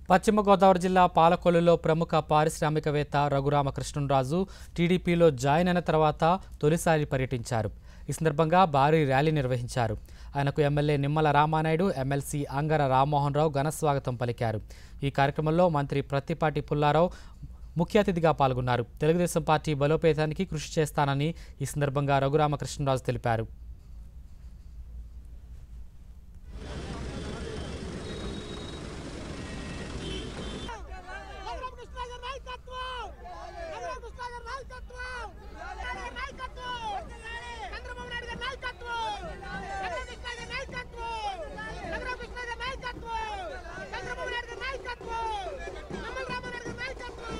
పశ్చిమ గోదావరి జిల్లా పాలకొల్లులో ప్రముఖ పారిశ్రామికవేత్త రఘురామకృష్ణరాజు టీడీపీలో జాయిన్ అయిన తర్వాత తొలిసారి పర్యటించారు ఈ సందర్భంగా భారీ ర్యాలీ నిర్వహించారు ఆయనకు ఎమ్మెల్యే నిమ్మల రామానాయుడు ఎమ్మెల్సీ అంగర రామ్మోహన్ రావు ఘన స్వాగతం పలికారు ఈ కార్యక్రమంలో మంత్రి ప్రత్తిపాటి పుల్లారావు ముఖ్య అతిథిగా పాల్గొన్నారు తెలుగుదేశం పార్టీ బలోపేతానికి కృషి చేస్తానని ఈ సందర్భంగా రఘురామకృష్ణరాజు తెలిపారు రామకృష్ణ గారి నాయకత్వం రామకృష్ణ గారి నాయకత్వం నాయకత్వం చంద్రబాబు నాయుడు గారి నాయకత్వం రామకృష్ణ గారి నాయకత్వం రామకృష్ణ గారి నాయకత్వం చంద్రబాబు నాయుడు గారి నాయకత్వం నిమ్మల రామారాయుడు గారి నాయకత్వం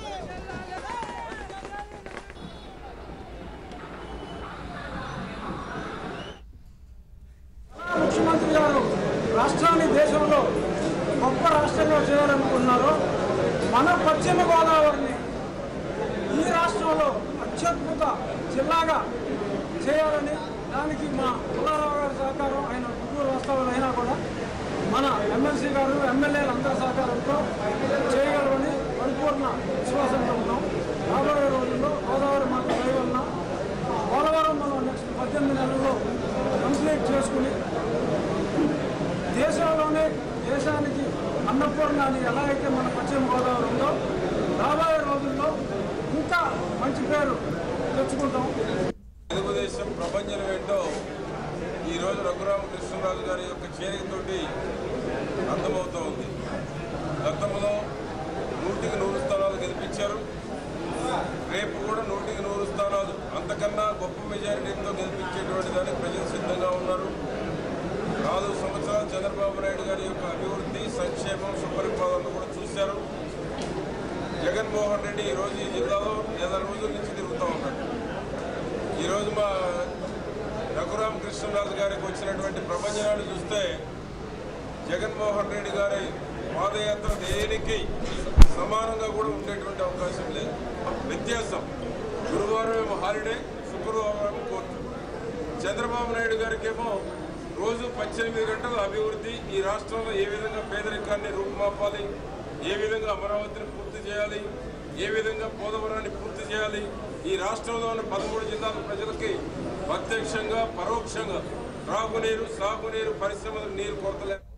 ముఖ్యమంత్రి గారు రాష్ట్రాన్ని దేశంలో గొప్ప రాష్ట్రంగా చేయాలనుకున్నారు మన పశ్చిమ గోదావరిని ఈ రాష్ట్రంలో అత్యద్భుత జిల్లాగా చేయాలని దానికి మా పుల్లారావు గారి సహకారం ఆయన గుంటూరు వాస్తవాలు అయినా కూడా మన ఎమ్మెల్సీ గారు ఎమ్మెల్యేలు అందరి సహకారంతో చేయగలమని పరిపూర్ణ విశ్వాసంతో ఉన్నాం రాబోయే రోజుల్లో గోదావరి మాకు దయ వలన పోలవరం మనం నెక్స్ట్ పద్దెనిమిది నెలల్లో కంప్లీట్ చేసుకుని దేశంలోనే దేశానికి అన్నపూర్ణ అని ఎలా అయితే మన పశ్చిమ గోదావరి ఉందో రాబోయే రోజుల్లో ఇంకా మంచి పేరు తెచ్చుకుంటాం తెలుగుదేశం ప్రపంచం ఏంటో ఈరోజు రఘురామకృష్ణరాజు గారి యొక్క చేరికతోటి అర్థమవుతూ ఉంది గతంలో నూటికి నూరు స్థానాలు గెలిపించారు రేపు కూడా నూటికి నూరు స్థానాలు అంతకన్నా గొప్ప మెజారిటీతో గెలిపించేటువంటి దానికి ప్రజలు సిద్ధంగా ఉన్నారు నాలుగు సంవత్సరాలు చంద్రబాబు నాయుడు గారి యొక్క అభివృద్ధి సంక్షేమం సుపరిపాలన కూడా చూశారు జగన్మోహన్ రెడ్డి ఈరోజు ఈ జిల్లాలో నెల రోజుల నుంచి తిరుగుతూ ఉన్నాడు ఈరోజు మా రఘురామ కృష్ణరాజు గారికి వచ్చినటువంటి ప్రపంచనాలు చూస్తే జగన్మోహన్ రెడ్డి గారి పాదయాత్ర దేనికి సమానంగా కూడా ఉండేటువంటి అవకాశం లేదు వ్యత్యాసం గురువారం ఏమో హాలిడే శుక్రవారం కోర్టు చంద్రబాబు నాయుడు గారికి ఏమో రోజు పద్దెనిమిది గంటల అభివృద్ధి ఈ రాష్ట్రంలో ఏ విధంగా పేదరికాన్ని రూపుమాపాలి ఏ విధంగా అమరావతిని పూర్తి చేయాలి ఏ విధంగా పోలవరాన్ని పూర్తి చేయాలి ఈ రాష్ట్రంలో ఉన్న పదమూడు జిల్లాల ప్రజలకి ప్రత్యక్షంగా పరోక్షంగా త్రాగునీరు సాగునీరు పరిశ్రమలకు నీరు కొరత లేకుండా